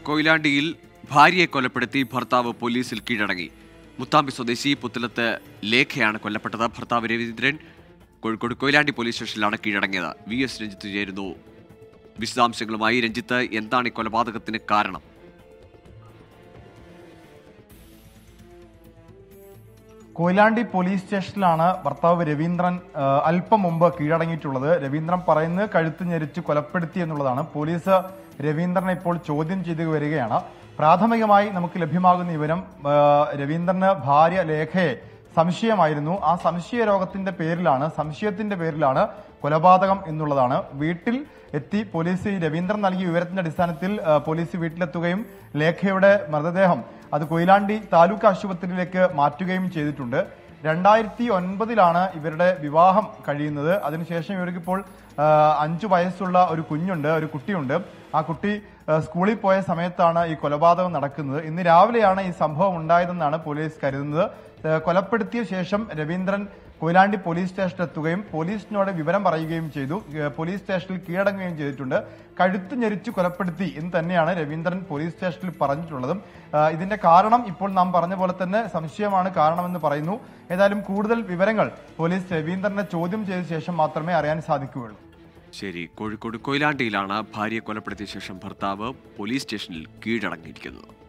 കൊയിലാണ്ടിയിൽ ഭാര്യയെ കൊലപ്പെടുത്തി ഭർത്താവ് പോലീസിൽ കീഴടങ്ങി മുത്താമ്പി സ്വദേശി പുത്തലത്ത് ലേഖയാണ് കൊല്ലപ്പെട്ടത് ഭർത്താവ് രവീന്ദ്രൻ കോഴിക്കോട് കൊയിലാണ്ടി പോലീസ് സ്റ്റേഷനിലാണ് കീഴടങ്ങിയത് വി എസ് രഞ്ജിത്ത് ചേരുന്നു വിശദാംശങ്ങളുമായി രഞ്ജിത്ത് എന്താണ് ഈ കൊലപാതകത്തിന് കാരണം കൊയിലാണ്ടി പോലീസ് സ്റ്റേഷനിലാണ് ഭർത്താവ് രവീന്ദ്രൻ ആ, അല്പം മുമ്പ് കീഴടങ്ങിയിട്ടുള്ളത് രവീന്ദ്രൻ പറയുന്നത് കഴുത്ത് ഞെരിച്ച് കൊലപ്പെടുത്തി എന്നുള്ളതാണ് പോലീസ് രവീന്ദ്രനെ ഇപ്പോൾ ചോദ്യം ചെയ്തു വരികയാണ് പ്രാഥമികമായി നമുക്ക് ലഭ്യമാകുന്ന വിവരം ആ, രവീന്ദ്രന് ഭാര്യ ലേഖയെ സംശയമായിരുന്നു ആ സംശയ രോഗത്തിന്റെ പേരിലാണ് സംശയത്തിന്റെ പേരിലാണ് കൊലപാതകം എന്നുള്ളതാണ് വീട്ടിൽ എത്തി പോലീസ് ഈ രവീന്ദ്രൻ നൽകിയ വിവരത്തിന്റെ അടിസ്ഥാനത്തിൽ ആ, പോലീസ് വീട്ടിലെത്തുകയും ലേഖയുടെ മൃതദേഹം അത് കൊയിലാണ്ടി താലൂക്ക് ആശുപത്രിയിലേക്ക് മാറ്റുകയും ചെയ്തിട്ടുണ്ട് രണ്ടായിരത്തി ഒൻപതിലാണ് ഇവരുടെ വിവാഹം കഴിയുന്നത് അതിനുശേഷം ഇവർക്കിപ്പോൾ ആ, അഞ്ചു വയസ്സുള്ള ഒരു കുഞ്ഞുണ്ട് ഒരു കുട്ടിയുണ്ട് ആ കുട്ടി ആ, സ്കൂളിൽ പോയ സമയത്താണ് ഈ കൊലപാതകം നടക്കുന്നത് ഇന്ന് രാവിലെയാണ് ഈ സംഭവം ഉണ്ടായതെന്നാണ് പോലീസ് കരുതുന്നത് ആ, കൊലപ്പെടുത്തിയ ശേഷം രവീന്ദ്രൻ കൊയിലാണ്ടി പോലീസ് സ്റ്റേഷനിൽ എത്തുകയും പോലീസിനോട് വിവരം പറയുകയും ചെയ്തു ഏഹ് പോലീസ് സ്റ്റേഷനിൽ കീഴടങ്ങുകയും ചെയ്തിട്ടുണ്ട് കഴുത്ത് ഞെരിച്ച് കൊലപ്പെടുത്തി എന്ന് തന്നെയാണ് രവീന്ദ്രൻ പോലീസ് സ്റ്റേഷനിൽ പറഞ്ഞിട്ടുള്ളതും ആഹ് ഇതിന്റെ കാരണം ഇപ്പോൾ നാം പറഞ്ഞ പോലെ തന്നെ സംശയമാണ് കാരണമെന്ന് പറയുന്നു ഏതായാലും കൂടുതൽ വിവരങ്ങൾ പോലീസ് രവീന്ദ്രനെ ചോദ്യം ചെയ്ത ശേഷം മാത്രമേ അറിയാൻ സാധിക്കുകയുള്ളൂ ശരി കോഴിക്കോട് കൊയിലാണ്ടിയിലാണ് ഭാര്യയെ കൊലപ്പെടുത്തിയ ശേഷം ഭർത്താവ് പോലീസ് സ്റ്റേഷനിൽ കീഴടങ്ങിയിരിക്കുന്നത്